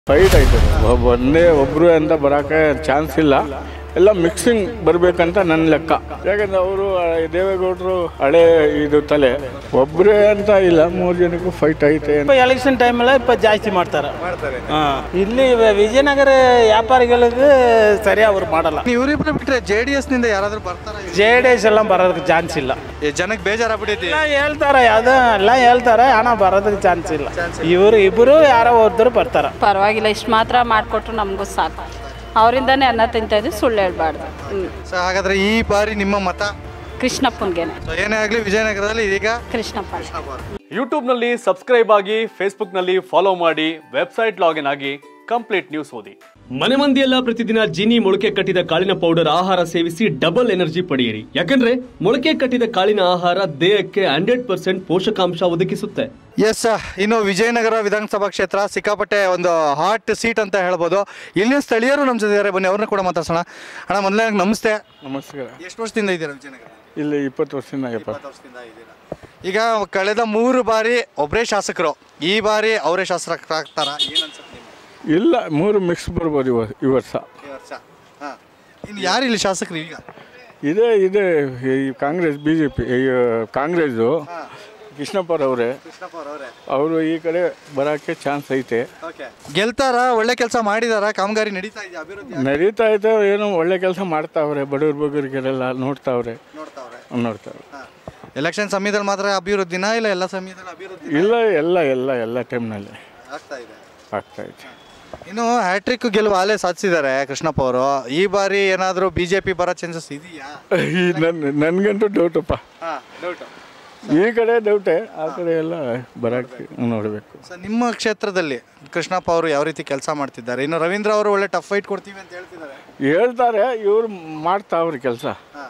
Fight ಆಯ್ತದೆ ಒಬ್ಬ ಒಂದೇ ಒಬ್ರು ಅಂತ ಬರೋಕೆ ಚಾನ್ಸ್ ಇಲ್ಲ ಎಲ್ಲ ಮಿಕ್ಸಿಂಗ್ ಬರ್ಬೇಕಂತ ನನ್ನ ಲೆಕ್ಕ ಯಾಕಂದ್ರೆ ಅವರು ದೇವೇಗೌಡರು ಹಳೆ ಇದು ತಲೆ ಒಬ್ಬರೇ ಅಂತ ಇಲ್ಲ ಮೂರು ಜನಕ್ಕೂ ಫೈಟ್ ಐತೆ ಇಪ್ಪ ಎಲೆಕ್ಷನ್ ಟೈಮಲ್ಲಿ ಇಪ್ಪ ಜಾಸ್ತಿ ಮಾಡ್ತಾರೆ ಹಾಂ ಇಲ್ಲಿ ವ- ವಿಜಯನಗರ ವ್ಯಾಪಾರಿಗಳಿಗೆ ಸರಿ ಅವ್ರು ಮಾಡಲ್ಲ ಇವ್ರಿಬ್ರು ಬಿಟ್ರೆ ಜೆ ಡಿ ಎಸ್ ನಿಂದ ಯಾರಾದ್ರೂ ಬರ್ತಾರ ಜೆ ಡಿ ಎಸ್ ಎಲ್ಲ ಬರೋದಕ್ಕೆ ಚಾನ್ಸ್ ಇಲ್ಲ ಜನಕ್ಕೆ ಬೇಜಾರಾಗ್ಬಿಟ್ಟೈತಿ ಎಲ್ಲ ಹೇಳ್ತಾರೆ ಯಾವ್ದು ಎಲ್ಲ ಹೇಳ್ತಾರೆ ಹಣ ಬರೋದಕ್ಕೆ ಚಾನ್ಸ್ ಇಲ್ಲ ಇವರು ಇಬ್ಬರು ಯಾರೋ ಒಬ್ಬರು ಬರ್ತಾರ ಪರವಾಗಿಲ್ಲ ಇಷ್ಟು ಮಾತ್ರ ಮಾಡಿಕೊಟ್ರು ನಮಗೂ ಸಾಕು ಅವರಿಂದನೇ ಅನ್ನ ತಿಂತಾ ಇದ್ವಿ ಸುಳ್ಳು ಹೇಳ್ಬಾರ್ದು ಹ್ಞೂ ಸೊ ಹಾಗಾದ್ರೆ ಈ ಬಾರಿ ನಿಮ್ಮ ಮತ ಕೃಷ್ಣಪ್ಪನಿಗೇನೆ ಸೊ ಏನೇ ಆಗಲಿ ವಿಜಯನಗರದಲ್ಲಿ ಇದೀಗ ಕೃಷ್ಣಪ್ಪ ಯೂಟ್ಯೂಬ್ನಲ್ಲಿ ಸಬ್ಸ್ಕ್ರೈಬ್ ಆಗಿ ಫೇಸ್ಬುಕ್ನಲ್ಲಿ ಫಾಲೋ ಮಾಡಿ ವೆಬ್ಸೈಟ್ ಲಾಗಿನ್ ಆಗಿ ಕಂಪ್ಲೀಟ್ ನ್ಯೂಸ್ ಓದಿ ಮನೆ ಮಂದಿಯೆಲ್ಲ ಪ್ರತಿದಿನ ಜೀನಿ ಮೊಳಕೆ ಕಟ್ಟಿದ ಕಾಳಿನ ಪೌಡರ್ ಆಹಾರ ಸೇವಿಸಿ ಡಬಲ್ ಎನರ್ಜಿ ಪಡೆಯಿರಿ ಯಾಕಂದ್ರೆ ಮೊಳಕೆ ಕಟ್ಟಿದ ಕಾಳಿನ ಆಹಾರ ದೇಹಕ್ಕೆ ಹಂಡ್ರೆಡ್ ಪರ್ಸೆಂಟ್ ಪೋಷಕಾಂಶ ಒದಗಿಸುತ್ತೆ ಎಸ್ ಇನ್ನು ವಿಜಯನಗರ ವಿಧಾನಸಭಾ ಕ್ಷೇತ್ರ ಸಿಕ್ಕಾಪಟ್ಟೆ ಒಂದು ಹಾಟ್ ಸೀಟ್ ಅಂತ ಹೇಳ್ಬೋದು ಇಲ್ಲಿನ ಸ್ಥಳೀಯರು ನಮ್ಮ ಜೊತೆ ಇದ್ದಾರೆ ಬನ್ನಿ ಅವ್ರನ್ನ ಕೂಡ ಮಾತಾಡ್ಸೋಣ ಅಣ್ಣ ಮೊದಲನೇ ನಮಸ್ತೆ ನಮಸ್ಕಾರ ಎಷ್ಟು ವರ್ಷದಿಂದ ಇದ್ದೀರಾ ವಿಜಯನಗರ ಇಲ್ಲಿ ಇಪ್ಪತ್ತು ವರ್ಷದಿಂದ ಎಪ್ಪತ್ತು ವರ್ಷದಿಂದ ಇದ್ದೀರಾ ಈಗ ಕಳೆದ ಮೂರು ಬಾರಿ ಒಬ್ಬರೇ ಶಾಸಕರು ಈ ಬಾರಿ ಅವರೇ ಶಾಸಕರಾಗ್ತಾರ ಏನು ಅನ್ಸುತ್ತೆ ನಿಮ್ಗೆ ಇಲ್ಲ ಮೂರು ಮಿಕ್ಸ್ ಬರ್ಬೋದು ಇವ ಈ ವರ್ಷ ಈ ವರ್ಷ ಹಾಂ ಇನ್ನು ಯಾರು ಇಲ್ಲಿ ಶಾಸಕರು ಈಗ ಇದೇ ಇದೆ ಈ Congress B J P Congress ಕೃಷ್ಣಪ್ಪರವರೇ ಕೃಷ್ಣಪ್ಪ ಅವರೇ ಅವರು ಈ ಕಡೆ ಬರೋಕ್ಕೆ ಚಾನ್ಸ್ ಐತೆ ಓಕೆ ಗೆಲ್ತಾರ ಒಳ್ಳೆ ಕೆಲಸ ಮಾಡಿದಾರ ಕಾಮಗಾರಿ ನಡೀತಾ ಇದೆ ಅಭಿವೃದ್ಧಿ ನಡೀತಾ ಐತೆ ಏನೋ ಒಳ್ಳೆ ಕೆಲಸ ಮಾಡ್ತಾವ್ರೆ ಬಡವ್ರ ಬಗ್ಗರಿಗೆಲ್ಲ ನೋಡ್ತಾವ್ರೆ ನೋಡ್ತಾವ್ರೆ ನೋಡ್ತಾವ್ರೆ ಎಲೆಕ್ಷನ್ ಸಮಯದಲ್ಲಿ ಮಾತ್ರ ಅಭಿವೃದ್ಧಿನ ಇಲ್ಲ ಎಲ್ಲ ಸಮಯದಲ್ಲಿ ಅಭಿವೃದ್ಧಿ ಇಲ್ಲ ಎಲ್ಲ ಎಲ್ಲ ಎಲ್ಲ ಟೈಮ್ನಲ್ಲಿ ಆಗ್ತಾ ಇದೆ ಆಗ್ತಾ ಐತೆ ಇನ್ನು ಹ್ಯಾಟ್ರಿಕ್ ಗೆಲುವು ಅಲ್ಲೇ ಸಾಧಿಸಿದ್ದಾರೆ ಕೃಷ್ಣಪ್ಪ ಅವರು ಈ ಬಾರಿ ಏನಾದರೂ ಬಿ ಜೆ ಪಿ ಬರೋ ಚಾನ್ಸಸ್ ಇದೆಯಾ ಈ ನನ್ನ ನನಗಂತೂ ಡೌಟಪ್ಪ ಡೌಟ್ ಈ ಕಡೆ ಡೌಟೇ ಆ ಕಡೆ ಎಲ್ಲ ಬರೋಕ್ಕೆ ನೋಡಬೇಕು ಸೊ ನಿಮ್ಮ ಕ್ಷೇತ್ರದಲ್ಲಿ ಕೃಷ್ಣಪ್ಪ ಅವರು ಯಾವ ರೀತಿ ಕೆಲಸ ಮಾಡ್ತಿದ್ದಾರೆ ಇನ್ನು ರವೀಂದ್ರ ಅವರು ಒಳ್ಳೆ ಟಫ್ ಫೈಟ್ ಕೊಡ್ತೀವಿ ಅಂತ ಹೇಳ್ತಿದ್ದಾರೆ ಹೇಳ್ತಾರೆ ಇವ್ರು ಮಾಡ್ತಾವ್ರಿ ಕೆಲಸ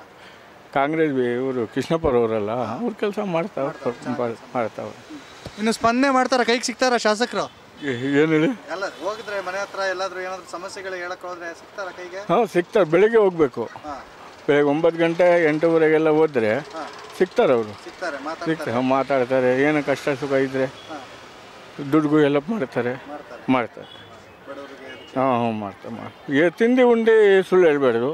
ಕಾಂಗ್ರೆಸ್ ಇವರು ಕೃಷ್ಣಪ್ಪರವರಲ್ಲ ಅವ್ರ ಕೆಲಸ ಮಾಡ್ತಾವ್ರೆ ಮಾಡ್ತಾವ್ರೆ ಇನ್ನು ಸ್ಪಂದನೆ ಮಾಡ್ತಾರ ಕೈಗೆ ಸಿಗ್ತಾರ ಶಾಸಕರು ಏನು ಹೇಳಿ ಎಲ್ಲ ಹೋಗಿದ್ರೆ ಮನೆ ಹತ್ರ ಎಲ್ಲಾದ್ರೂ ಏನಾದ್ರು ಸಮಸ್ಯೆಗಳು ಹೇಳಕ್ ಹೋದ್ರೆ ಸಿಗ್ತಾರ ಕೈಗೆ ಹಾಂ ಸಿಗ್ತಾರೆ ಬೆಳಿಗ್ಗೆ ಹೋಗ್ಬೇಕು ಬೆಳಗ್ಗೆ ಒಂಬತ್ತು ಗಂಟೆ ಎಂಟೂವರೆಗೆಲ್ಲ ಹೋದ್ರೆ ಸಿಗ್ತಾರೆ ಅವರು ಸಿಗ್ತಾರೆ ಸಿಗ್ತಾರೆ ಮಾತಾಡ್ತಾರೆ ಏನು ಕಷ್ಟ ಸುಖ ಇದ್ದರೆ ದುಡ್ಡು ಹೆಲ್ಪ್ ಮಾಡ್ತಾರೆ ಮಾಡ್ತಾರೆ ಹಾಂ ಹ್ಞೂ ಮಾಡ್ತಾರೆ ಮಾಡ್ತಾರೆ ಏ ತಿಂಡಿ ಉಂಡಿ ಸುಳ್ಳು ಹೇಳ್ಬಾರ್ದು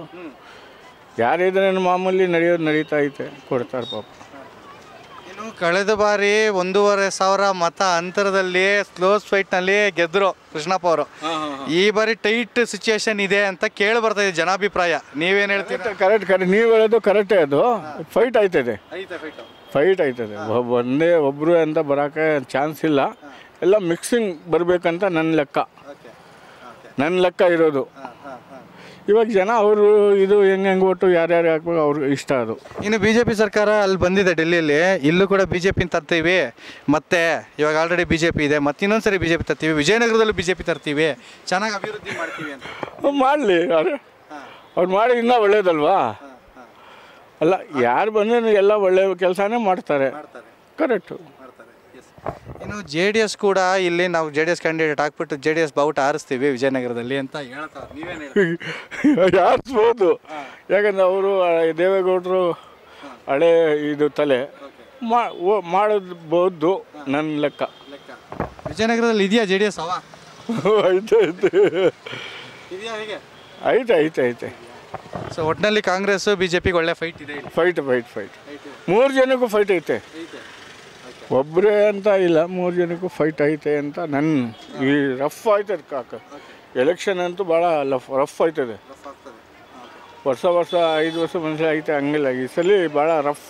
ಯಾರಿದ್ರೆ ಮಾಮೂಲಿ ನಡೆಯೋದು ನಡೀತಾ ಐತೆ ಕೊಡ್ತಾರೆ ಪಾಪ ಇನ್ನು ಕಳೆದ ಬಾರಿ ಒಂದೂವರೆ ಸಾವಿರ ಮತ ಅಂತರದಲ್ಲಿ ಕ್ಲೋಸ್ ಫೈಟ್ನಲ್ಲಿ ಗೆದ್ರು ಕೃಷ್ಣಪ್ಪ ಅವರು ಈ ಬಾರಿ ಟೈಟ್ ಸಿಚುಯೇಷನ್ ಇದೆ ಅಂತ ಕೇಳಿ ಬರ್ತಾ ಇದೆ ಜನಾಭಿಪ್ರಾಯ ನೀವೇನು ಹೇಳ್ತೀರಾ ಕರೆಕ್ಟ್ ಕರೆಕ್ಟ್ ನೀವು ಹೇಳೋದು ಕರೆಕ್ಟೇ ಅದು ಫೈಟ್ ಆಯ್ತದೆ ಐತೆ ಫೈಟ್ ಫೈಟ್ ಆಯ್ತದೆ ಒಬ್ಬ ಒಂದೇ ಒಬ್ಬರು ಅಂತ ಬರೋಕ್ಕೆ ಚಾನ್ಸ್ ಇಲ್ಲ ಎಲ್ಲ ಮಿಕ್ಸಿಂಗ್ ಬರಬೇಕಂತ ನನ್ನ ಲೆಕ್ಕ ನನ್ನ ಲೆಕ್ಕ ಇರೋದು ಇವಾಗ ಜನ ಅವರು ಇದು ಹೆಂಗೆ ಹೆಂಗೆ ಒಟ್ಟು ಯಾರ್ಯಾರು ಹಾಕ್ಬೇಕು ಅವ್ರಿಗೆ ಇಷ್ಟ ಅದು ಇನ್ನು ಬಿ ಜೆ ಪಿ ಸರ್ಕಾರ ಅಲ್ಲಿ ಬಂದಿದೆ ಡೆಲ್ಲಿಯಲ್ಲಿ ಇಲ್ಲೂ ಕೂಡ ಬಿ ಜೆ ಪಿ ತರ್ತೀವಿ ಮತ್ತೆ ಇವಾಗ ಆಲ್ರೆಡಿ ಬಿ ಜೆ ಪಿ ಇದೆ ಮತ್ತೆ ಇನ್ನೊಂದ್ಸರಿ ಬಿ ಜೆ ಪಿ ತರ್ತೀವಿ ವಿಜಯನಗರದಲ್ಲೂ ಬಿ ಜೆ ಪಿ ತರ್ತೀವಿ ಚೆನ್ನಾಗಿ ಅಭಿವೃದ್ಧಿ ಮಾಡ್ತೀವಿ ಅಂತ ಮಾಡಲಿ ಅರೆ ಅವ್ರು ಮಾಡಿ ಇನ್ನೂ ಒಳ್ಳೇದಲ್ವಾ ಅಲ್ಲ ಯಾರು ಬಂದ್ರೆ ಎಲ್ಲ ಒಳ್ಳೆ ಕೆಲಸನೇ ಮಾಡ್ತಾರೆ ಕರೆಕ್ಟು ಇನ್ನು ಜೆ ಡಿ ಎಸ್ ಕೂಡ ಇಲ್ಲಿ ನಾವು ಜೆ ಡಿ ಎಸ್ ಕ್ಯಾಂಡಿಡೇಟ್ ಹಾಕ್ಬಿಟ್ಟು ಜೆ ಡಿ ಎಸ್ ಬಾವುಟ ಆರಿಸ್ತೀವಿ ವಿಜಯನಗರದಲ್ಲಿ ಅಂತ ಹೇಳ್ತಾರೆ ನೀವೇನು ಯಾರಿಸ್ಬೋದು ಯಾಕಂದ್ರೆ ಅವರು ದೇವೇಗೌಡರು ಹಳೆ ಇದು ತಲೆ ಮಾ ಓ- ಮಾಡೋದ್ಬೋದು ನನ್ನ ಲೆಕ್ಕ ವಿಜಯನಗರದಲ್ಲಿ ಇದೆಯಾ ಜೆ ಡಿ ಎಸ್ ಅವ ಐತೆ ಐತೆ ಇದೆಯಾ ಹೇಗೆ ಐತೆ ಐತೆ ಐತೆ ಸೊ ಒಟ್ಟಿನಲ್ಲಿ ಕಾಂಗ್ರೆಸ್ ಬಿ ಜೆ ಪಿಗೆ ಒಳ್ಳೆ ಫೈಟ್ ಇದೆ ಇಲ್ಲಿ ಫೈಟ್ ಫೈಟ್ ಫೈಟ್ ಮೂರು ಜನಕ್ಕೂ ಫೈಟ್ ಐತೆ ಒಬ್ಬರೇ ಅಂತ ಇಲ್ಲ ಮೂರು ಜನಕ್ಕೂ ಫೈಟ್ ಐತೆ ಅಂತ ನನ್ನ ಈ ರಫ್ ಆಯ್ತದೆ ಕಾಕ ಎಲೆಕ್ಷನ್ ಅಂತೂ ಭಾಳ ಲಫ್ ರಫ್ ಆಯ್ತದೆ ವರ್ಷ ವರ್ಷ ಐದು ವರ್ಷ ಮನುಷ್ಯ ಐತೆ ಹಂಗಿಲ್ಲ ಈ ಸಲ ಭಾಳ ರಫ್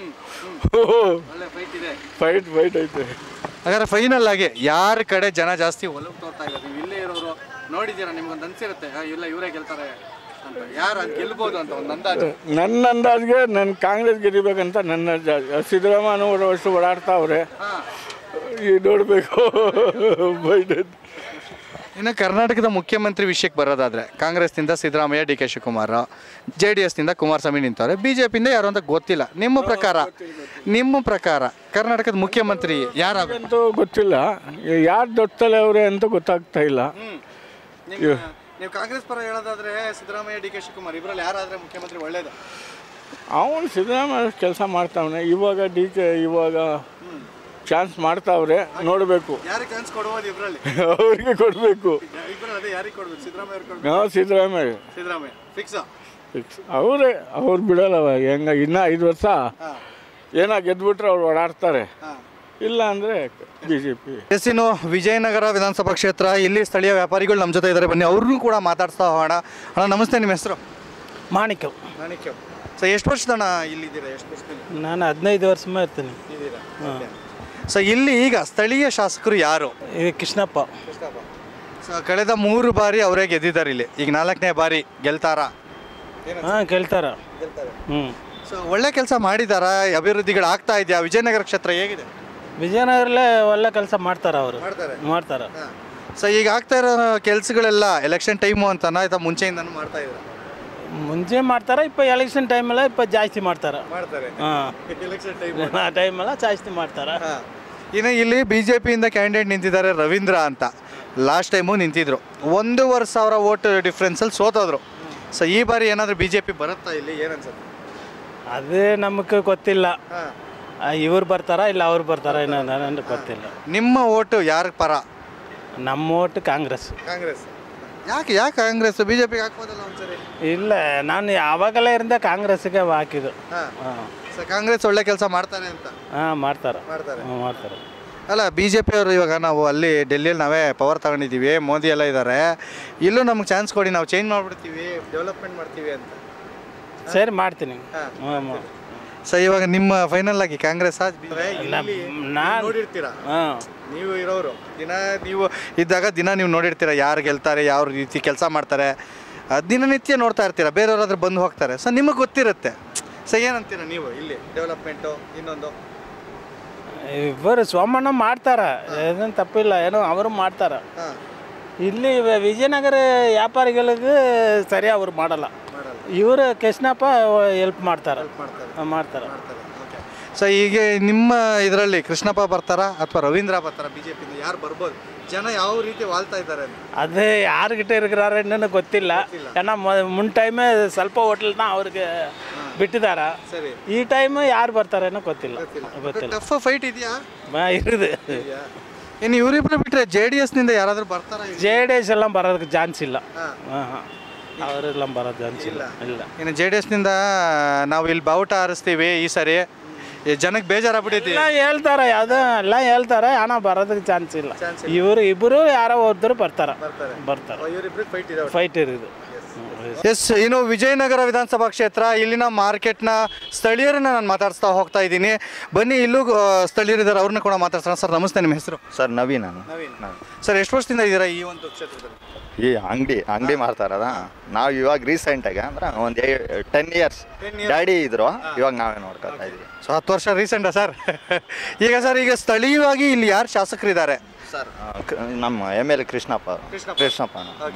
ಫೈಟ್ ಫೈಟ್ ಐತೆ ಹಾಗಾದ್ರೆ ಫೈನಲ್ ಆಗಿ ಯಾರ ಕಡೆ ಜನ ಜಾಸ್ತಿ ಒಲವು ತೋರ್ತಾ ಇದ್ದಾರೆ ನೀವು ಇಲ್ಲೇ ಇರೋರು ನೋಡಿದ್ದೀರಾ ನಿಮ್ಗೊಂದು ಅನ್ಸಿರುತ್ತೆ ಆ, ಇಲ್ಲ ಇವರೇ ಗೆಲ್ತಾರೆ ಅಂತ ಯಾರು ಅದು ಗೆಲ್ಬೋದು ಅಂತ ಒಂದು ಅಂದಾಜು ನನ್ನ ಅಂದಾಜ್ಗೆ ನನ್ನ ಕಾಂಗ್ರೆಸ್ ಗೆದಿಬೇಕಂತ ನನ್ನ ಜ- ಸಿದ್ದರಾಮಯ್ಯ ಅವರು ಅಷ್ಟು ಓಡಾಡ್ತಾವ್ರೆ ಈ ನೋಡಬೇಕು ಫೈಟ್ ಐತೆ ಇನ್ನು ಕರ್ನಾಟಕದ ಮುಖ್ಯಮಂತ್ರಿ ವಿಷಯಕ್ಕೆ ಬರೋದಾದ್ರೆ ಕಾಂಗ್ರೆಸ್ನಿಂದ Siddaramaiah D K Shivakumar J D ಎಸ್ನಿಂದ ಕುಮಾರಸ್ವಾಮಿ ನಿಂತವ್ರೆ ಬಿ ಜೆ ಪಿಯಿಂದ ಯಾರು ಅಂತ ಗೊತ್ತಿಲ್ಲ ನಿಮ್ಮ ಪ್ರಕಾರ ನಿಮ್ಮ ಪ್ರಕಾರ ಕರ್ನಾಟಕದ ಮುಖ್ಯಮಂತ್ರಿ ಯಾರಾಗ ಅಂತೂ ಗೊತ್ತಿಲ್ಲ ಯಾರು ದೊಡ್ಡ ತಲೆ ಅವರೇ ಅಂತ ಗೊತ್ತಾಗ್ತಾ ಇಲ್ಲ ನೀವು ಕಾಂಗ್ರೆಸ್ ಪರ ಹೇಳೋದಾದ್ರೆ ಸಿದ್ದರಾಮಯ್ಯ ಡಿ ಕೆ ಶಿವಕುಮಾರ್ ಇಬ್ಬರಲ್ಲಿ ಯಾರಾದ್ರೆ ಮುಖ್ಯಮಂತ್ರಿ ಒಳ್ಳೇದು ಅವನು ಸಿದ್ದರಾಮಯ್ಯ ಕೆಲಸ ಮಾಡ್ತಾವನೆ ಇವಾಗ ಡಿ ಕೆ ಇವಾಗ ಚಾನ್ಸ್ ಮಾಡ್ತಾವ್ರೆ ನೋಡಬೇಕು ಯಾರಿಗೆ ಚಾನ್ಸ್ ಕೊಡ್ಬೋದು ಇಬ್ಬರಲ್ಲಿ ಅವ್ರಿಗೆ ಕೊಡಬೇಕು ಇಬ್ಬರು ಅದೇ ಯಾರಿಗೆ ಕೊಡ್ಬೇಕು ಸಿದ್ದರಾಮಯ್ಯ ಅವ್ರು ಕೊಡ್ಬೇಕು ನಾವು ಸಿದ್ದರಾಮಯ್ಯ ಸಿದ್ದರಾಮಯ್ಯ ಫಿಕ್ಸ್ ಫಿಕ್ಸ್ ಅವರೇ ಅವ್ರು ಬಿಡಲ್ಲವ ಹೆಂಗ ಇನ್ನೂ ಐದು ವರ್ಷ ಏನೋ ಗೆದ್ಬಿಟ್ರೆ ಅವ್ರು ಓಡಾಡ್ತಾರೆ ಇಲ್ಲ ಅಂದರೆ ಬಿ ಜೆ ಪಿ ಎಸ್ ಇನ್ನು ವಿಜಯನಗರ ವಿಧಾನಸಭಾ ಕ್ಷೇತ್ರ ಇಲ್ಲಿ ಸ್ಥಳೀಯ ವ್ಯಾಪಾರಿಗಳು ನಮ್ಮ ಜೊತೆ ಇದ್ದಾರೆ ಬನ್ನಿ ಅವ್ರನ್ನೂ ಕೂಡ ಮಾತಾಡ್ಸ್ತಾ ಹೋಗೋಣ ಅಣ್ಣ ನಮಸ್ತೆ ನಿಮ್ಮ ಹೆಸರು ಮಾಣಿಕ್ಯ ಮಾಣಿಕ್ಯ ಸೊ ಎಷ್ಟು ವರ್ಷದಣ್ಣ ಇಲ್ಲಿದ್ದೀರಾ ಎಷ್ಟು ವರ್ಷದಲ್ಲಿ ನಾನು ಹದಿನೈದು ವರ್ಷ ಮೇಲೆ ಇರ್ತೀನಿ ಸೊ ಇಲ್ಲಿ ಈಗ ಸ್ಥಳೀಯ ಶಾಸಕರು ಯಾರು ಇದು ಕೃಷ್ಣಪ್ಪ ಸೊ ಕಳೆದ ಮೂರು ಬಾರಿ ಅವರೇ ಗೆದ್ದಿದ್ದಾರೆ ಇಲ್ಲಿ ಈಗ ನಾಲ್ಕನೇ ಬಾರಿ ಗೆಲ್ತಾರಾ ಹಾಂ ಕೇಳ್ತಾರ ಹ್ಞೂ ಸೊ ಒಳ್ಳೆ ಕೆಲಸ ಮಾಡಿದಾರಾ ಅಭಿವೃದ್ಧಿಗಳು ಆಗ್ತಾ ಇದೆಯಾ ವಿಜಯನಗರ ಕ್ಷೇತ್ರ ಹೇಗಿದೆ ವಿಜಯನಗರಲ್ಲೇ ಒಳ್ಳೆ ಕೆಲಸ ಮಾಡ್ತಾರ ಅವರು ಮಾಡ್ತಾರೆ. ಮಾಡ್ತಾರ ಸೊ ಈಗ ಆಗ್ತಾ ಇರೋ ಕೆಲಸಗಳೆಲ್ಲ ಎಲೆಕ್ಷನ್ ಟೈಮು ಅಂತನಾ ಅಥವಾ ಮುಂಚೆಯಿಂದನೂ ಮಾಡ್ತಾ ಇದ್ದಾರೆ ಮುಂಚೆ ಮಾಡ್ತಾರ ಇಪ್ಪ ಎಲೆಕ್ಷನ್ ಟೈಮೆಲ್ಲ ಇಪ್ಪ ಜಾಸ್ತಿ ಮಾಡ್ತಾರ ಮಾಡ್ತಾರೆ ಹಾಂ ಎಲೆಕ್ಷನ್ ಟೈಮ್ ಆ ಟೈಮೆಲ್ಲ ಜಾಸ್ತಿ ಮಾಡ್ತಾರ ಇನ್ನು ಇಲ್ಲಿ ಬಿ ಜೆ ಪಿಯಿಂದ ಕ್ಯಾಂಡಿಡೇಟ್ ನಿಂತಿದ್ದಾರೆ ರವೀಂದ್ರ ಅಂತ ಲಾಸ್ಟ್ ಟೈಮು ನಿಂತಿದ್ರು ಒಂದೂವರೆ ಸಾವಿರ ಓಟ್ ಡಿಫ್ರೆನ್ಸಲ್ಲಿ ಸೋತೋದ್ರು ಸೊ ಈ ಬಾರಿ ಏನಾದರೂ ಬಿ ಜೆ ಪಿ ಬರುತ್ತಾ ಇಲ್ಲಿ ಏನನ್ಸುತ್ತೆ ಅದೇ ನಮಗೆ ಗೊತ್ತಿಲ್ಲ ಇವ್ರು ಬರ್ತಾರ ಇಲ್ಲ ಅವ್ರು ಬರ್ತಾರ ಏನೋ ನನಗೆ ಗೊತ್ತಿಲ್ಲ ನಿಮ್ಮ ಓಟು ಯಾರ ಪರ ನಮ್ಮ ಓಟ್ ಕಾಂಗ್ರೆಸ್ ಕಾಂಗ್ರೆಸ್ ಯಾಕೆ ಯಾಕೆ ಕಾಂಗ್ರೆಸ್ ಬಿ ಜೆ ಪಿಗೆ ಹಾಕ್ಬೋದಲ್ಲ ಒಂದ್ಸರಿ ಇಲ್ಲ ನಾನು ಯಾವಾಗಲೇ ಇರಿಂದ ಕಾಂಗ್ರೆಸ್ಗೆ ಹಾಕಿದ್ದು ಹಾಂ ಹಾಂ ಸೊ ಕಾಂಗ್ರೆಸ್ ಒಳ್ಳೆ ಕೆಲಸ ಮಾಡ್ತಾರೆ ಅಂತ ಹಾಂ ಮಾಡ್ತಾರ ಮಾಡ್ತಾರೆ ಹ್ಞೂ ಮಾಡ್ತಾರೆ ಅಲ್ಲ ಬಿ ಜೆ ಪಿಯವರು ಇವಾಗ ನಾವು ಅಲ್ಲಿ ಡೆಲ್ಲಿಯಲ್ಲಿ ನಾವೇ ಪವರ್ ತಗೊಂಡಿದ್ದೀವಿ ಮೋದಿ ಎಲ್ಲ ಇದ್ದಾರೆ ಇಲ್ಲೂ ನಮ್ಗೆ ಚಾನ್ಸ್ ಕೊಡಿ ನಾವು ಚೇಂಜ್ ಮಾಡಿಬಿಡ್ತೀವಿ ಡೆವಲಪ್ಮೆಂಟ್ ಮಾಡ್ತೀವಿ ಅಂತ ಸರಿ ಮಾಡ್ತೀನಿ ಹ್ಞೂ ಸೊ ಇವಾಗ ನಿಮ್ಮ ಫೈನಲ್ ಆಗಿ ಕಾಂಗ್ರೆಸ್ ನಾನು ನೋಡಿರ್ತೀರಾ ಹಾಂ ನೀವು ಇರೋರು ದಿನ ನೀವು ಇದ್ದಾಗ ದಿನ ನೀವು ನೋಡಿರ್ತೀರ ಯಾರು ಗೆಲ್ತಾರೆ ಯಾವ ರೀತಿ ಕೆಲಸ ಮಾಡ್ತಾರೆ ಅದ್ ದಿನನಿತ್ಯ ನೋಡ್ತಾ ಇರ್ತೀರ ಬೇರೆಯವ್ರಾದ್ರೂ ಬಂದು ಹೋಗ್ತಾರೆ ಸೊ ನಿಮಗೆ ಗೊತ್ತಿರುತ್ತೆ ಸೊ ಏನಂತೀರ ನೀವು ಇಲ್ಲಿ ಡೆವಲಪ್ಮೆಂಟು ಇನ್ನೊಂದು ಇಬ್ಬರು ಸೋಮಣ್ಣ ಮಾಡ್ತಾರ ಏನೇನು ತಪ್ಪಿಲ್ಲ ಏನೋ ಅವರು ಮಾಡ್ತಾರ ಹಾಂ ಇಲ್ಲಿ ವ- ವಿಜಯನಗರ ವ್ಯಾಪಾರಿಗಳಿಗೆ ಸರಿ ಅವ್ರು ಮಾಡಲ್ಲ ಇವರು ಕೃಷ್ಣಪ್ಪ ಹೆಲ್ಪ್ ಮಾಡ್ತಾರ ಹಾ, ಮಾಡ್ತಾರ ಸೊ ಈಗ ನಿಮ್ಮ ಇದರಲ್ಲಿ ಕೃಷ್ಣಪ್ಪ ಬರ್ತಾರಾ ಅಥವಾ ರವೀಂದ್ರ ಬರ್ತಾರಾ ಬಿ ಜೆ ಪಿಯಿಂದ ಯಾರು ಬರ್ಬೋದು ಜನ ಯಾವ ರೀತಿ ವಾಳ್ತಾ ಇದ್ದಾರೆ ಅಂತ ಅದು ಯಾರಿಗಿட்ட இருக்கிறாரு ಇನ್ನೂ ಗೊತ್ತಿಲ್ಲ ಏನ ಮುನ್ ಟೈಮೇ ಸ್ವಲ್ಪ ಹೋಟ್ಲ್ನ ಅವ್ರಿಗೆ ಬಿಟ್ಟಿದಾರ ಸರಿ ಈ ಟೈಮ್ ಯಾರು ಬರ್ತಾರೇನೋ ಗೊತ್ತಿಲ್ಲ ಗೊತ್ತಿಲ್ಲ ಟಫ್ ಫೈಟ್ ಇದೆಯಾ ಬಾ, ಇರುದು ಇನ್ನು ಇವರಿಬ್ಬರು ಬಿಟ್ಟರೆ ಜೆ ಡಿ ಎಸ್ನಿಂದ ಯಾರಾದರೂ ಬರ್ತಾರಾ ಇಲ್ಲಿ? ಜೆ ಡಿ ಎಸ್ ಎಲ್ಲ ಬರೋದಕ್ಕೆ ಚಾನ್ಸ್ ಇಲ್ಲ ಹಾ. ಹಾಂ ಹಾಂ ಅವರೆಲ್ಲ ಬರೋದು ಚಾನ್ಸ್ ಇಲ್ಲ ಇಲ್ಲ ಇನ್ನು ಜೆ ಡಿ ಎಸ್ನಿಂದ ನಾವು ಇಲ್ಲಿ ಬಾವುಟ ಹಾರಿಸ್ತೀವಿ ಈ ಸರಿ ಈ ಜನಕ್ಕೆ ಬೇಜಾರಾಗ್ಬಿಟ್ಟೈತಿ ಎಲ್ಲ ಹೇಳ್ತಾರ ಯಾವ್ದು ಎಲ್ಲ ಹೇಳ್ತಾರ ಹಣ ಬರೋದಕ್ಕೆ ಚಾನ್ಸ್ ಇಲ್ಲ ಇವರು ಇಬ್ಬರು ಯಾರೋ ಒಬ್ಬರು ಬರ್ತಾರ ಬರ್ತಾರ ಇವರಿಬ್ರಿಗೆ ಫೈಟ್ ಇದೆ ಫೈಟ್ ಇರೋದು ಎಸ್ ಇನ್ನು ವಿಜಯನಗರ ವಿಧಾನಸಭಾ ಕ್ಷೇತ್ರ ಇಲ್ಲಿನ ಮಾರ್ಕೆಟ್ನ ಸ್ಥಳೀಯರನ್ನ ನಾನು ಮಾತಾಡಿಸ್ತಾ ಹೋಗ್ತಾ ಇದ್ದೀನಿ ಬನ್ನಿ ಇಲ್ಲೂ ಆ, ಸ್ಥಳೀಯರಿದ್ದಾರೆ ಅವ್ರನ್ನ ಕೂಡ ಮಾತಾಡ್ಸೋಣ ಸರ್ ನಮಸ್ತೆ ನಿಮ್ಮ ಹೆಸರು ಸರ್ ನವೀನ್ ನಾನು ಸರ್ ಎಷ್ಟು ವರ್ಷದಿಂದ ಇದ್ದೀರಾ ಈ ಒಂದು ಕ್ಷೇತ್ರದಲ್ಲಿ ಈ ಅಂಗಡಿ ಅಂಗಡಿ ಮಾಡ್ತಾರದ ನಾವು ಇವಾಗ ರೀಸೆಂಟಾಗಿ ಅಂದ್ರೆ ಒಂದು ಟೆನ್ ಇಯರ್ಸ್ ಡ್ಯಾಡಿ ಇದ್ರು ಇವಾಗ ನಾವೇ ನೋಡ್ಕೊತಾ ಇದೀವಿ ಸೊ ಹತ್ತು ವರ್ಷ ರೀಸೆಂಟಾ ಸರ್ ಈಗ ಸರ್ ಈಗ ಸ್ಥಳೀಯವಾಗಿ ಇಲ್ಲಿ ಯಾರು ಶಾಸಕರಿದ್ದಾರೆ ಸರ್ ನಮ್ಮ M L Krishnappa Krishnappa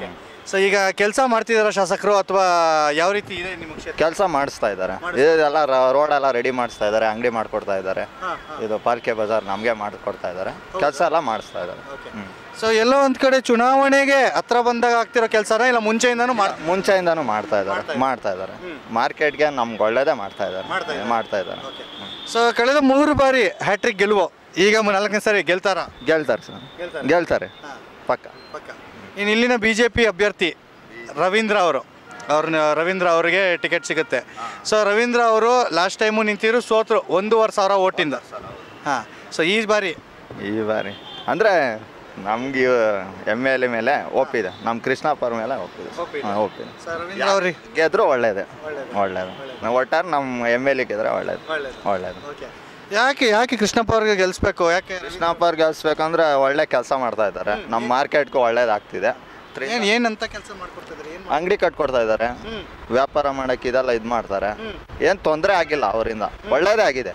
so ಈಗ ಕೆಲಸ ಮಾಡ್ತಿದಾರ ಶಾಸಕರು ಅಥವಾ ಯಾವ ರೀತಿ ಇದೆ ನಿಮ್ಮ ಕ್ಷೇತ್ರ ಕೆಲಸ ಮಾಡಿಸ್ತಾ ಇದ್ದಾರೆ ಇದೆಲ್ಲ ರೋಡ್ ಎಲ್ಲ ರೆಡಿ ಮಾಡಿಸ್ತಾ ಇದ್ದಾರೆ ಅಂಗಡಿ ಮಾಡ್ಕೊಡ್ತಾ ಇದ್ದಾರೆ ಇದು ಪಾಲ್ಕೆ ಬಜಾರ್ ನಮಗೆ ಮಾಡಿಕೊಡ್ತಾ ಇದ್ದಾರೆ ಕೆಲಸ ಎಲ್ಲ ಮಾಡಿಸ್ತಾ ಇದ್ದಾರೆ ಹ್ಮ್. ಸೊ ಎಲ್ಲೋ ಒಂದ್ ಕಡೆ ಚುನಾವಣೆಗೆ ಹತ್ರ ಬಂದಾಗ ಆಗ್ತಿರೋ ಕೆಲಸನ ಇಲ್ಲ ಮುಂಚೆಯಿಂದನೂ ಮಾಡ್ ಮುಂಚೆಯಿಂದಾನು ಮಾಡ್ತಾ ಇದ್ದಾರೆ ಮಾಡ್ತಾ ಇದ್ದಾರೆ ಮಾರ್ಕೆಟ್ಗೆ ನಮ್ಗೆ ಒಳ್ಳೇದೇ ಮಾಡ್ತಾ ಇದ್ದಾರೆ ಮಾಡ್ತಾ ಇದ್ದಾರೆ ಹ್ಮ್. ಸೊ ಕಳೆದ ಮೂರು ಬಾರಿ ಹ್ಯಾಟ್ರಿಕ್ ಗೆಲುವು ಈಗ ನಾಲ್ಕನೇ ಸರಿ ಗೆಲ್ತಾರ ಗೆಲ್ತಾರೆ ಸರ್ ಗೆಲ್ತಾರೆ ಪಕ್ಕ ಇನ್ನು ಇಲ್ಲಿನ ಬಿ ಜೆ ಪಿ ಅಭ್ಯರ್ಥಿ ರವೀಂದ್ರ ಅವರು ಅವ್ರನ್ನ ರವೀಂದ್ರ ಅವರಿಗೆ ಟಿಕೆಟ್ ಸಿಗುತ್ತೆ ಸೊ ರವೀಂದ್ರ ಅವರು ಲಾಸ್ಟ್ ಟೈಮು ನಿಂತಿದ್ರು ಸೋತರು ಒಂದೂವರೆ ಸಾವಿರ ಓಟಿಂದ ಹಾಂ ಸೊ ಈ ಬಾರಿ ಈ ಬಾರಿ ಅಂದರೆ ನಮ್ಗೆ ಎಮ್ ಎಲ್ ಎ ಮೇಲೆ ಒಪ್ಪಿದೆ ನಮ್ಮ ಕೃಷ್ಣಪ್ಪ ಅವ್ರ ಮೇಲೆ ಒಪ್ಪಿದೆ ಹಾಂ ಒಪ್ಪಿದೆ ರವೀಂದ್ರ ಅವ್ರಿಗೆ ಗೆದ್ರು ಒಳ್ಳೇದೇ ಒಳ್ಳೇದು ನಾವು ಒಟ್ಟಾರೆ ನಮ್ಮ ಎಮ್ ಎಲ್ ಎ ಗೆದ್ರೆ ಒಳ್ಳೇದು ಒಳ್ಳೇದು ಯಾಕೆ ಯಾಕೆ ಕೃಷ್ಣಪ್ಪ ಅವ್ರಿಗೆ ಗೆಲ್ಸ್ಬೇಕು ಯಾಕೆ ಕೃಷ್ಣಪ್ಪ ಅವ್ರು ಗೆಲ್ಸ್ಬೇಕಂದ್ರೆ ಒಳ್ಳೆ ಕೆಲಸ ಮಾಡ್ತಾ ಇದ್ದಾರೆ ನಮ್ಮ ಮಾರ್ಕೆಟ್ಗೂ ಒಳ್ಳೇದಾಗ್ತಿದೆ ಏನು ಏನಂತ ಕೆಲಸ ಮಾಡ್ಕೊಡ್ತಿದ್ದಾರೆ ಏನು ಅಂಗಡಿ ಕಟ್ಕೊಡ್ತಾ ಇದ್ದಾರೆ ವ್ಯಾಪಾರ ಮಾಡಕ್ಕೆ ಇದೆಲ್ಲ ಇದು ಮಾಡ್ತಾರೆ ಏನು ತೊಂದರೆ ಆಗಿಲ್ಲ ಅವರಿಂದ ಒಳ್ಳೇದೇ ಆಗಿದೆ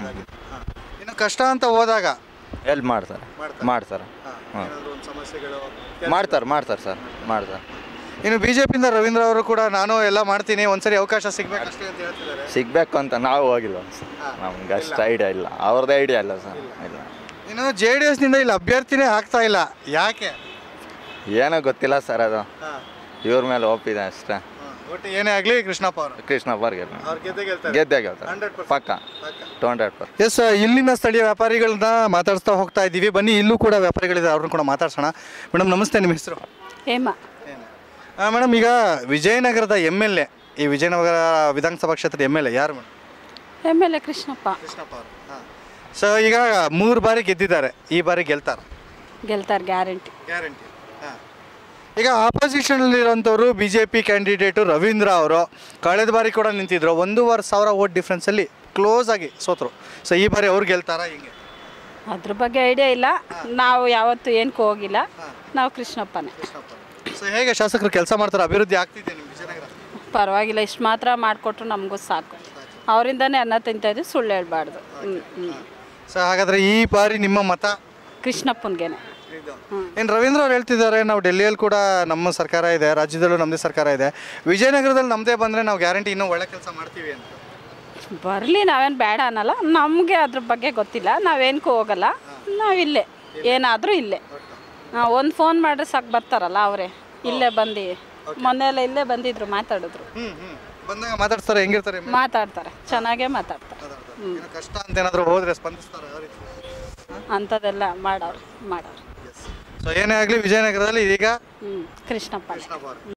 ಇನ್ನು ಕಷ್ಟ ಅಂತ ಹೋದಾಗ ಎಲ್ಲಿ ಮಾಡ್ತಾರೆ ಮಾಡ್ತಾರೆ ಹಾಂ ಒಂದು ಸಮಸ್ಯೆಗಳು ಮಾಡ್ತಾರೆ ಮಾಡ್ತಾರೆ ಸರ್ ಮಾಡ್ತಾರೆ ಇನ್ನು ಬಿ ಜೆ ಪಿಯಿಂದ ರವೀಂದ್ರ ಅವರು ಕೂಡ ನಾನು ಎಲ್ಲ ಮಾಡ್ತೀನಿ ಒಂದ್ಸರಿ ಅವಕಾಶ ಸಿಗ್ಬೇಕಷ್ಟೇ ಅಂತ ಹೇಳ್ತಿದ್ದಾರೆ ಸಿಗ್ಬೇಕು ಅಂತ ನಾವು ಹೋಗಿಲ್ಲ ಸರ್ ನಮ್ಗೆ ಅಷ್ಟು ಐಡಿಯಾ ಇಲ್ಲ ಅವ್ರದ್ದು ಐಡಿಯಾ ಇಲ್ಲ ಸರ್ ಇಲ್ಲ ಇನ್ನು ಜೆ ಡಿ ಎಸ್ನಿಂದ ಇಲ್ಲಿ ಅಭ್ಯರ್ಥಿನೇ ಆಗ್ತಾ ಇಲ್ಲ ಯಾಕೆ ಏನೋ ಗೊತ್ತಿಲ್ಲ ಸರ್ ಅದು ಇವ್ರ ಮೇಲೆ ಒಪ್ಪಿದೆ ಅಷ್ಟೇ ಒಟ್ಟು ಏನೇ ಆಗಲಿ ಕೃಷ್ಣಪ್ಪ ಅವರು ಕೃಷ್ಣಪ್ಪ ಅವ್ರು ಗೆಲ್ಲ ಅವ್ರು ಗೆದ್ದೇ ಗೆಲ್ತಾರೆ ಗೆದ್ದೇ ಗೆಲ್ತಾರೆ ಪಕ್ಕ ಟು ಹಂಡ್ರೆಡ್ ಪರ್ಸೆಂಟ್ ಎಸ್ ಇಲ್ಲಿನ ಸ್ಥಳೀಯ ವ್ಯಾಪಾರಿಗಳನ್ನ ಮಾತಾಡ್ಸ್ತಾ ಹೋಗ್ತಾ ಇದ್ದೀವಿ ಬನ್ನಿ ಇಲ್ಲೂ ಕೂಡ ವ್ಯಾಪಾರಿಗಳಿದ್ದಾರೆ ಅವ್ರನ್ನ ಕೂಡ ಮಾತಾಡ್ಸೋಣ ಮೇಡಮ್ ನಮಸ್ತೆ ನಿಮ್ಮ ಹೆಸರು ಹೇಮ ಮೇಡಮ್ ಈಗ ವಿಜಯನಗರದ ಎಮ್ ಎಲ್ ಎ ಈ ವಿಜಯನಗರ ವಿಧಾನಸಭಾ ಕ್ಷೇತ್ರದ ಎಮ್ ಎಲ್ ಎ ಯಾರು madam M L A Krishnappa Krishnappa ಅವರು ಸೊ ಈಗ ಮೂರು ಬಾರಿ ಗೆದ್ದಿದ್ದಾರೆ ಈ ಬಾರಿ ಗೆಲ್ತಾರೆ ಗೆಲ್ತಾರೆ ಗ್ಯಾರಂಟಿ ಗ್ಯಾರಂಟಿ ಈಗ ಆಪೋಸಿಷನಲ್ಲಿರೋಂಥವ್ರು B J P candidate Ravindra ಅವರು ಕಳೆದ ಬಾರಿ ಕೂಡ ನಿಂತಿದ್ರು ಒಂದೂವರೆ ಸಾವಿರ ಓಟ್ ಡಿಫ್ರೆನ್ಸಲ್ಲಿ ಕ್ಲೋಸ್ ಆಗಿ ಸೋತರು ಸೊ ಈ ಬಾರಿ ಅವ್ರು ಗೆಲ್ತಾರಾ ಹಿಂಗೆ ಅದ್ರ ಬಗ್ಗೆ ಐಡಿಯಾ ಇಲ್ಲ ನಾವು ಯಾವತ್ತೂ ಏನಕ್ಕೂ ಹೋಗಿಲ್ಲ ನಾವು ಕೃಷ್ಣಪ್ಪನೇ ಸೊ ಹೇಗೆ ಶಾಸಕರು ಕೆಲಸ ಮಾಡ್ತಾರೆ ಅಭಿವೃದ್ಧಿ ಆಗ್ತಿದೆ ನಿಮ್ಮ ವಿಜಯನಗರ ಪರವಾಗಿಲ್ಲ ಇಷ್ಟು ಮಾತ್ರ ಮಾಡಿಕೊಟ್ರು ನಮಗೂ ಸಾಕು ಅವರಿಂದನೇ ಅನ್ನ ತಿಂತಾಯಿದ್ವಿ ಸುಳ್ಳು ಹೇಳ್ಬಾರ್ದು ಹ್ಞೂ ಹ್ಞೂ ಸೊ ಹಾಗಾದರೆ ಈ ಬಾರಿ ನಿಮ್ಮ ಮತ ಕೃಷ್ಣಪ್ಪನಿಗೇನೆ ಏನು ರವೀಂದ್ರ ಅವ್ರು ಹೇಳ್ತಿದ್ದಾರೆ ನಾವು ಡೆಲ್ಲಿಯಲ್ಲಿ ಕೂಡ ನಮ್ಮ ಸರ್ಕಾರ ಇದೆ ರಾಜ್ಯದಲ್ಲೂ ನಮ್ಮದೇ ಸರ್ಕಾರ ಇದೆ ವಿಜಯನಗರದಲ್ಲಿ ನಮ್ಮದೇ ಬಂದರೆ ನಾವು ಗ್ಯಾರಂಟಿ ಇನ್ನೂ ಒಳ್ಳೆ ಕೆಲಸ ಮಾಡ್ತೀವಿ ಅಂತ ಬರಲಿ ನಾವೇನು ಬೇಡ ಅನ್ನಲ್ಲ ನಮಗೆ ಅದ್ರ ಬಗ್ಗೆ ಗೊತ್ತಿಲ್ಲ ನಾವೇನಕ್ಕೂ ಹೋಗಲ್ಲ ನಾವಿಲ್ಲೇ ಏನಾದರೂ ಇಲ್ಲೇ ಒಂದು ಫೋನ್ ಮಾಡಿದ್ರೆ ಸಾಕು ಬರ್ತಾರಲ್ಲ ಅವರೇ ಇಲ್ಲೇ ಬಂದು ಮೊನ್ನೆಲ್ಲ ಇಲ್ಲೇ ಬಂದಿದ್ರು ಮಾತಾಡಿದ್ರು ಹ್ಞೂ ಹ್ಞೂ ಬಂದಾಗ ಮಾತಾಡ್ತಾರೆ ಹೆಂಗಿರ್ತಾರೆ ಮಾತಾಡ್ತಾರೆ ಚೆನ್ನಾಗೇ ಮಾತಾಡ್ತಾರೆ ಏನೋ ಕಷ್ಟ ಅಂತ ಏನಾದರೂ ಹೋದರೆ ಸ್ಪಂದಿಸ್ತಾರೆ ಯಾವ ರೀತಿ ಅಂಥದ್ದೆಲ್ಲ ಮಾಡೋರು ಮಾಡೋರು ಸೊ ಏನೇ ಆಗಲಿ ವಿಜಯನಗರದಲ್ಲಿ ಈಗ ಹ್ಞೂ ಕೃಷ್ಣಪ್ಪ